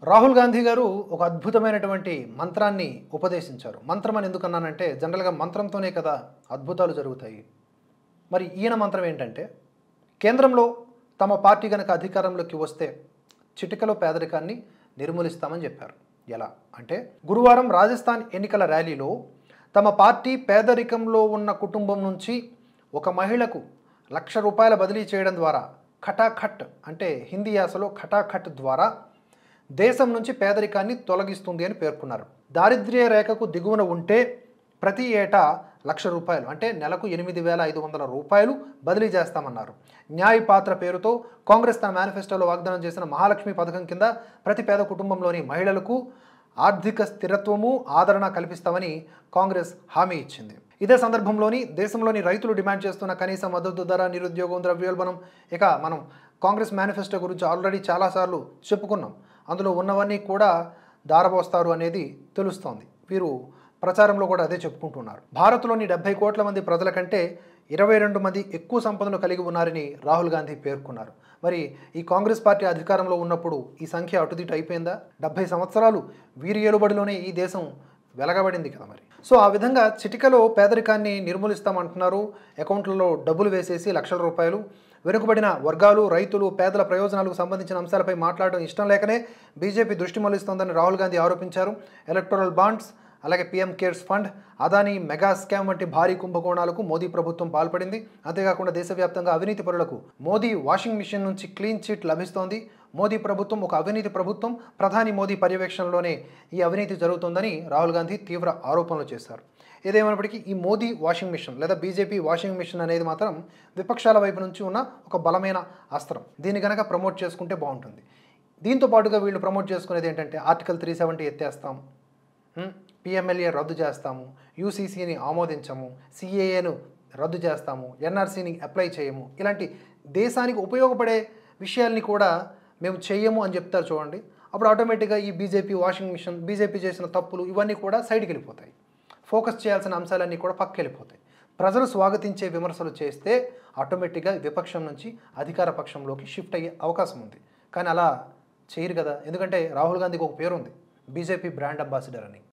రాహుల్ గాంధీ గారు ఒక అద్భుతమైనటువంటి మంత్రాన్ని ఉపదేశించారు మంత్రం అని ఎందుకన్నానంటే జనరల్గా మంత్రంతోనే కదా అద్భుతాలు జరుగుతాయి మరి ఈయన మంత్రం ఏంటంటే కేంద్రంలో తమ పార్టీ కనుక అధికారంలోకి వస్తే చిటికలో పేదరికాన్ని నిర్మూలిస్తామని చెప్పారు ఎలా అంటే గురువారం రాజస్థాన్ ఎన్నికల ర్యాలీలో తమ పార్టీ పేదరికంలో ఉన్న కుటుంబం నుంచి ఒక మహిళకు లక్ష రూపాయల బదిలీ చేయడం ద్వారా ఖటాఖట్ అంటే హిందీ యాసలో ఖటాఖట్ ద్వారా దేశం నుంచి పేదరికాన్ని తొలగిస్తుంది అని పేర్కొన్నారు దారిద్ర్య రేఖకు దిగువన ఉంటే ప్రతి ఏటా లక్ష రూపాయలు అంటే నెలకు ఎనిమిది వేల ఐదు వందల రూపాయలు బదిలీ చేస్తామన్నారు న్యాయ పాత్ర పేరుతో కాంగ్రెస్ తన మేనిఫెస్టోలో వాగ్దానం చేసిన మహాలక్ష్మి పథకం కింద ప్రతి పేద కుటుంబంలోని మహిళలకు ఆర్థిక స్థిరత్వము ఆదరణ కల్పిస్తామని కాంగ్రెస్ హామీ ఇచ్చింది ఇదే సందర్భంలోని దేశంలోని రైతులు డిమాండ్ చేస్తున్న కనీస మద్దతు ధర నిరుద్యోగం ద్రవ్యోల్బణం ఇక మనం కాంగ్రెస్ మేనిఫెస్టో గురించి ఆల్రెడీ చాలాసార్లు చెప్పుకున్నాం అందులో ఉన్నవన్నీ కూడా దారబోస్తారు అనేది తెలుస్తోంది వీరు ప్రచారంలో కూడా అదే చెప్పుకుంటున్నారు భారత్లోని డెబ్బై కోట్ల మంది ప్రజల కంటే ఇరవై రెండు మంది ఎక్కువ సంపదను కలిగి ఉన్నారని రాహుల్ గాంధీ పేర్కొన్నారు మరి ఈ కాంగ్రెస్ పార్టీ అధికారంలో ఉన్నప్పుడు ఈ సంఖ్య అటుదిటు అయిపోయిందా డెబ్బై సంవత్సరాలు వీరి ఏలుబడిలోనే ఈ దేశం వెలగబడింది కదా మరి సో ఆ విధంగా చిటికలో పేదరికాన్ని నిర్మూలిస్తామంటున్నారు అకౌంట్లలో డబ్బులు వేసేసి లక్షల రూపాయలు వెనుకబడిన వర్గాలు రైతులు పేదల ప్రయోజనాలకు సంబంధించిన అంశాలపై మాట్లాడడం ఇష్టం లేకనే బీజేపీ దృష్టి మళ్లిస్తోందని రాహుల్ గాంధీ ఆరోపించారు ఎలక్టోరల్ బాండ్స్ అలాగే PM cares fund Adani mega scam వంటి భారీ కుంభకోణాలకు మోదీ ప్రభుత్వం పాల్పడింది అంతేకాకుండా దేశవ్యాప్తంగా అవినీతి పరులకు మోదీ వాషింగ్ మిషన్ నుంచి క్లీన్ చిట్ లభిస్తోంది మోదీ ప్రభుత్వం ఒక అవినీతి ప్రభుత్వం ప్రధాని మోదీ పర్యవేక్షణలోనే ఈ అవినీతి జరుగుతోందని రాహుల్ గాంధీ తీవ్ర ఆరోపణలు చేశారు ఏదేమైనప్పటికీ ఈ మోదీ వాషింగ్ మిషన్ లేదా బీజేపీ వాషింగ్ మిషన్ అనేది మాత్రం విపక్షాల వైపు నుంచి ఉన్న ఒక బలమైన అస్త్రం దీన్ని కనుక ప్రమోట్ చేసుకుంటే బాగుంటుంది దీంతో పాటుగా వీళ్ళు ప్రమోట్ చేసుకునేది ఏంటంటే ఆర్టికల్ త్రీ సెవెంటీ ఎత్తేస్తాం పిఎంఎల్ఏ రద్దు చేస్తాము యూసీసీని ఆమోదించము సిఏఏను రద్దు చేస్తాము ఎన్ఆర్సీని అప్లై చేయము ఇలాంటి దేశానికి ఉపయోగపడే విషయాల్ని కూడా మేము చెయ్యము అని చెప్తారు చూడండి అప్పుడు ఆటోమేటిక్గా ఈ బీజేపీ వాషింగ్ మిషన్ బీజేపీ చేసిన తప్పులు ఇవన్నీ కూడా సైడ్కి వెళ్ళిపోతాయి ఫోకస్ చేయాల్సిన అంశాలన్నీ కూడా పక్కకి వెళ్ళిపోతాయి ప్రజలు స్వాగతించే విమర్శలు చేస్తే ఆటోమేటిక్గా విపక్షం నుంచి అధికార పక్షంలోకి షిఫ్ట్ అయ్యే అవకాశం ఉంది కానీ అలా చేయరు కదా ఎందుకంటే రాహుల్ గాంధీకి ఒక పేరు ఉంది బీజేపీ బ్రాండ్ అంబాసిడర్ అని